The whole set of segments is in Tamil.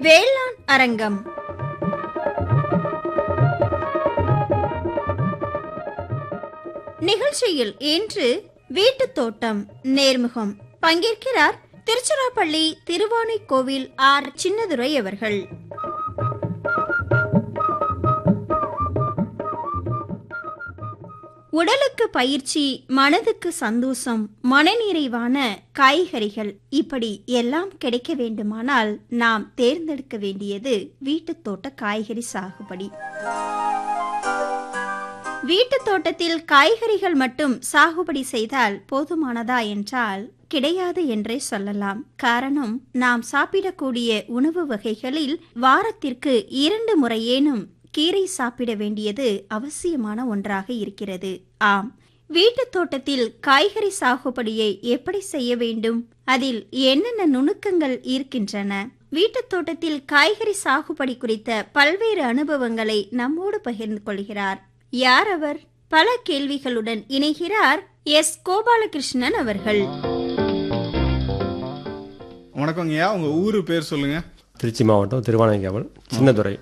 வேளாண் அரங்கம் நிகழ்ச்சியில் இன்று வீட்டுத் தோட்டம் நேர்முகம் பங்கேற்கிறார் திருச்சிராப்பள்ளி திருவானைக்கோவில் ஆர் சின்னதுரை அவர்கள் உடலுக்கு பயிற்சி மனதுக்கு சந்தோஷம் மனநிறைவான காய்கறிகள் இப்படி எல்லாம் கிடைக்க வேண்டுமானால் நாம் தேர்ந்தெடுக்க வேண்டியது வீட்டுத் தோட்ட காய்கறி சாகுபடி வீட்டுத் தோட்டத்தில் காய்கறிகள் மட்டும் சாகுபடி செய்தால் போதுமானதா என்றால் கிடையாது என்றே சொல்லலாம் காரணம் நாம் சாப்பிடக்கூடிய உணவு வகைகளில் வாரத்திற்கு இரண்டு முறையேனும் கீரை சாப்பிட வேண்டியது அவசியமான ஒன்றாக இருக்கிறது ஆம் வீட்டுத் தோட்டத்தில் காய்கறி சாகுபடியை எப்படி செய்ய வேண்டும் அதில் என்னென்ன நுணுக்கங்கள் இருக்கின்றன வீட்டுத் தோட்டத்தில் காய்கறி சாகுபடி குறித்த பல்வேறு அனுபவங்களை நம்மோடு பகிர்ந்து கொள்கிறார் யார் அவர் பல கேள்விகளுடன் இணைகிறார் எஸ் கோபாலகிருஷ்ணன் அவர்கள் வணக்கங்கய்யா உங்க ஊரு பேர் சொல்லுங்க திருச்சி மாவட்டம் திருவானைக்காவல் சின்னதுரை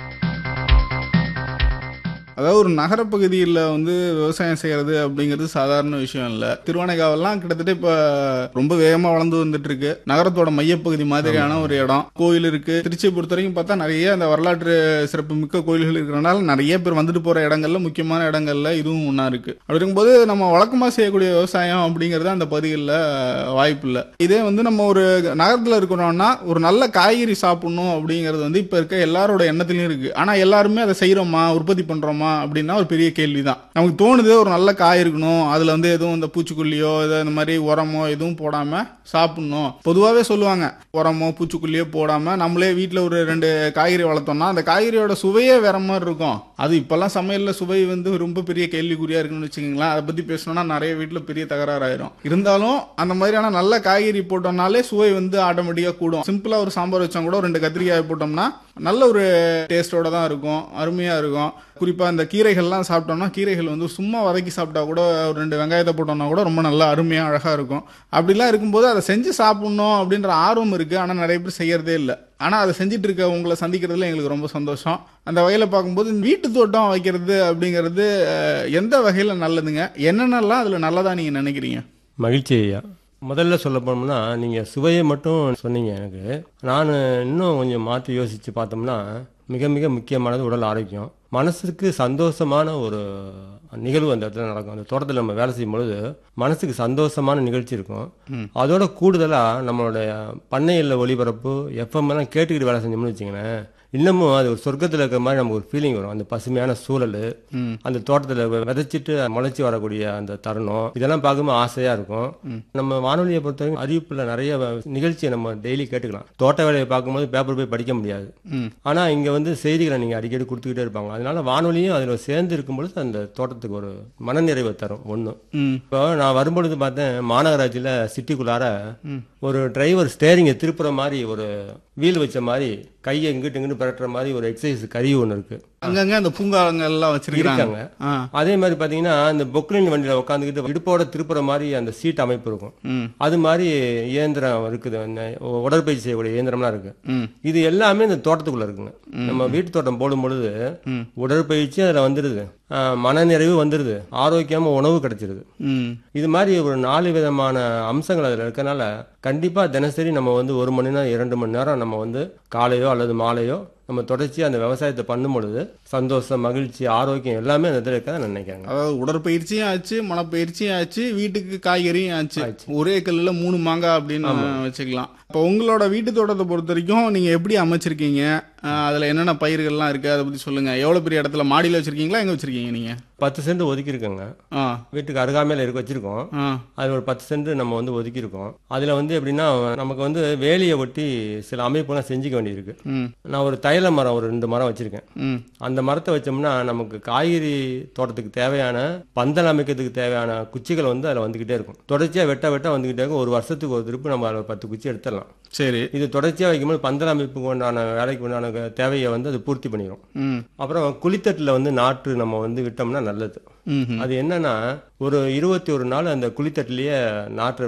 அதாவது ஒரு நகரப்பகுதியில் வந்து விவசாயம் செய்யறது அப்படிங்கிறது சாதாரண விஷயம் இல்லை திருவானைக்காவெல்லாம் கிட்டத்தட்ட இப்போ ரொம்ப வேகமாக வளர்ந்து வந்துட்டு இருக்கு நகரத்தோட மையப்பகுதி மாதிரியான ஒரு இடம் கோயில் இருக்கு திருச்சியை பொறுத்த வரைக்கும் பார்த்தா நிறைய அந்த வரலாற்று சிறப்பு மிக்க கோயில்கள் இருக்கிறனால நிறைய பேர் வந்துட்டு போற இடங்கள்ல முக்கியமான இடங்கள்ல இதுவும் ஒன்றா இருக்கு அப்படி இருக்கும்போது நம்ம வழக்கமாக செய்யக்கூடிய விவசாயம் அப்படிங்கிறது அந்த பகுதிகளில் வாய்ப்பு இல்லை இதே வந்து நம்ம ஒரு நகரத்தில் இருக்கிறோம்னா ஒரு நல்ல காய்கறி சாப்பிடணும் அப்படிங்கிறது வந்து இப்போ இருக்க எல்லாரோட எண்ணத்திலையும் இருக்கு ஆனால் எல்லாருமே அதை செய்கிறோமா உற்பத்தி பண்ணுறோமா அப்படின்னா ஒரு பெரிய கேள்வி தான் நமக்கு தோணுது ஒரு நல்ல காய் இருக்கணும் அதில் வந்து எதுவும் இந்த பூச்சிக்கொல்லியோ ஏதோ இந்த மாதிரி உரமோ எதுவும் போடாமல் சாப்பிடணும் பொதுவாகவே சொல்லுவாங்க உரமோ பூச்சிக்கொல்லியோ போடாமல் நம்மளே வீட்டில் ஒரு ரெண்டு காய்கறி வளர்த்தோம்னா அந்த காய்கறியோட சுவையே வேற மாதிரி இருக்கும் அது இப்போல்லாம் சமையலில் சுவை வந்து ரொம்ப பெரிய கேள்விக்குறியாக இருக்குன்னு வச்சுக்கோங்களேன் அதை பற்றி பேசணும்னா நிறைய வீட்டில் பெரிய தகராறாயிரும் இருந்தாலும் அந்த மாதிரியான நல்ல காய்கறி போட்டோம்னாலே சுவை வந்து ஆட்டோமேட்டிக்காக கூடும் சிம்பிளாக ஒரு சாம்பார் வச்சா கூட ஒரு ரெண்டு கத்திரிக்காய் போட்டோம்னா நல்ல ஒரு டேஸ்டோட தான் இருக்கும் அருமையாக இருக்கும் குறிப்பாக இந்த கீரைகள்லாம் சாப்பிட்டோம்னா கீரைகள் வந்து சும்மா வதக்கி சாப்பிட்டா கூட ஒரு ரெண்டு வெங்காயத்தை போட்டோம்னா கூட ரொம்ப நல்லா அருமையாக அழகாக இருக்கும் அப்படிலாம் இருக்கும்போது அதை செஞ்சு சாப்பிட்ணும் அப்படின்ற ஆர்வம் இருக்குது ஆனால் நிறைய பேர் செய்யறதே இல்லை ஆனால் அதை செஞ்சுட்டு இருக்க உங்களை சந்திக்கிறதுல எங்களுக்கு ரொம்ப சந்தோஷம் அந்த வகையில் பார்க்கும்போது வீட்டு தோட்டம் வைக்கிறது அப்படிங்கிறது அஹ், எந்த வகையில் நல்லதுங்க என்னென்னலாம் அதில் நல்லதா நீங்கள் நினைக்கிறீங்க மகிழ்ச்சி ஐயா முதல்ல சொல்ல போனோம்னா நீங்கள் சுவையை மட்டும் சொன்னீங்க எனக்கு நான் இன்னும் கொஞ்சம் மாற்றி யோசித்து பார்த்தோம்னா மிக மிக முக்கியமானது உடல் ஆரோக்கியம் மனசுக்கு சந்தோஷமான ஒரு நிகழ்வு அந்த இடத்துல நடக்கும் அந்த தோட்டத்தில் நம்ம வேலை செய்யும் பொழுது மனசுக்கு சந்தோஷமான நிகழ்ச்சி இருக்கும் அதோட கூடுதலாக நம்மளுடைய பண்ணையில் ஒளிபரப்பு எஃப்எம் எல்லாம் கேட்டுக்கிட்டு வேலை செஞ்சோம்னு வச்சுங்களேன் இன்னமும் அது ஒரு சொர்க்கத்தில் இருக்கிற மாதிரி நமக்கு ஒரு ஃபீலிங் வரும் அந்த பசுமையான சூழல் அந்த தோட்டத்தில் விதைச்சிட்டு முளைச்சி வரக்கூடிய அந்த தருணம் இதெல்லாம் பார்க்கும்போது ஆசையாக இருக்கும் நம்ம வானொலியை பொறுத்தவரைக்கும் அறிவிப்பில் நிறைய வ- நிகழ்ச்சியை நம்ம டெய்லி கேட்டுக்கலாம் தோட்ட வேலையை பார்க்கும்போது பேப்பர் போய் படிக்க முடியாது ஆனால் இங்கே வந்து செய்திகளை நீங்கள் அடிக்கடி கொடுத்துக்கிட்டே இருப்பாங்க அதனால வானொலியும் அதில் சேர்ந்து இருக்கும் பொழுது அந்த தோட்டத்துக்கு ஒரு மனநிறைவை தரும் ஒன்று ம் இப்போ நான் வரும்பொழுது பார்த்தேன் மாநகராட்சியில் சிட்டிக்குள்ளார ஒரு டிரைவர் ஸ்டேரிங்கை திருப்புற மாதிரி ஒரு வீல் வச்ச மாதிரி கையை இங்கிட்டு இங்கிட்டு பரட்டுற மாதிரி ஒரு எக்ஸசைஸ் கருவி ஒன்று இருக்கு அங்கங்க அந்த பூங்காங்கள் எல்லாம் வச்சிருக்காங்க இருக்காங்க ஆ அதே மாதிரி பார்த்தீங்கன்னா இந்த பொக்லின் வண்டியில் உட்காந்துக்கிட்டு இடுப்போட திருப்புற மாதிரி அந்த சீட் அமைப்பு இருக்கும் ம் அது மாதிரி இயந்திரம் இருக்குது அந்த உடற்பயிற்சி செய்யக்கூடிய இயந்திரம்லாம் இருக்கு ம் இது எல்லாமே இந்த தோட்டத்துக்குள்ள இருக்குங்க நம்ம வீட்டு தோட்டம் போடும் பொழுது உடற்பயிற்சி அதில் வந்துடுது ஆஹ் மனநிறைவு வந்துடுது ஆரோக்கியமா உணவு கிடைச்சிருது ம் இது மாதிரி ஒரு நாலு விதமான அம்சங்கள் அதில் இருக்கனால கண்டிப்பாக தினசரி நம்ம வந்து ஒரு மணி நேரம் இரண்டு மணி நேரம் நம்ம வந்து காலையோ அல்லது மாலையோ நம்ம தொடர்ச்சி அந்த விவசாயத்தை பண்ணும் பொழுது சந்தோஷம் மகிழ்ச்சி ஆரோக்கியம் எல்லாமே அந்த இதில் இருக்கதான் நான் நினைக்கிறேங்க அதாவது உடற்பயிற்சியும் ஆச்சு மனப்பயிற்சியும் ஆச்சு வீட்டுக்கு காய்கறியும் ஆச்சு ஒரே கல்லுல மூணு மாங்காய் அப்படின்னு வச்சுக்கலாம் இப்போ உங்களோட வீட்டு தோட்டத்தை பொறுத்த வரைக்கும் நீங்க எப்படி அமைச்சிருக்கீங்க அஹ் அதுல என்னென்ன பயிர்கள்லாம் இருக்கு அதை பத்தி சொல்லுங்க எவ்வளவு பெரிய இடத்துல மாடியில வச்சிருக்கீங்களா எங்க வச்சிருக்கீங்க நீங்க பத்து சென்ட் ஒதுக்கி இருக்கோங்க ஆ வீட்டுக்கு அருகாமையில் இருக்க வச்சிருக்கோம் ஆ அது ஒரு பத்து சென்ட் நம்ம வந்து ஒதுக்கியிருக்கோம் அதில் வந்து எப்படின்னா நமக்கு வந்து வேலியை ஒட்டி சில அமைப்புலாம் செஞ்சுக்க வேண்டியிருக்கு ம் நான் ஒரு தைல மரம் ஒரு ரெண்டு மரம் வச்சிருக்கேன் ம் அந்த மரத்தை வச்சோம்னா நமக்கு காய்கறி தோட்டத்துக்கு தேவையான பந்தல் அமைக்கிறதுக்கு தேவையான குச்சிகள் வந்து அதில் வந்துக்கிட்டே இருக்கும் தொடர்ச்சியாக வெட்ட வெட்ட வந்துக்கிட்டே இருக்கும் ஒரு வருஷத்துக்கு ஒரு திருப்பு நம்ம அதில் பத்து குச்சி எடுத்துடலாம் சரி இது தொடர்ச்சியாக வைக்கும்போது பந்தல் அமைப்புக்கு உண்டான வேலைக்கு உண்டான தேவையை வந்து அது பூர்த்தி பண்ணிடும் ம் அப்புறம் குளித்தட்டில் வந்து நாற்று நம்ம வந்து விட்டோம்னா நல்லது ம் அது என்னன்னா ஒரு இருபத்தி ஒரு நாள் அந்த குளித்தட்டிலேயே நாற்று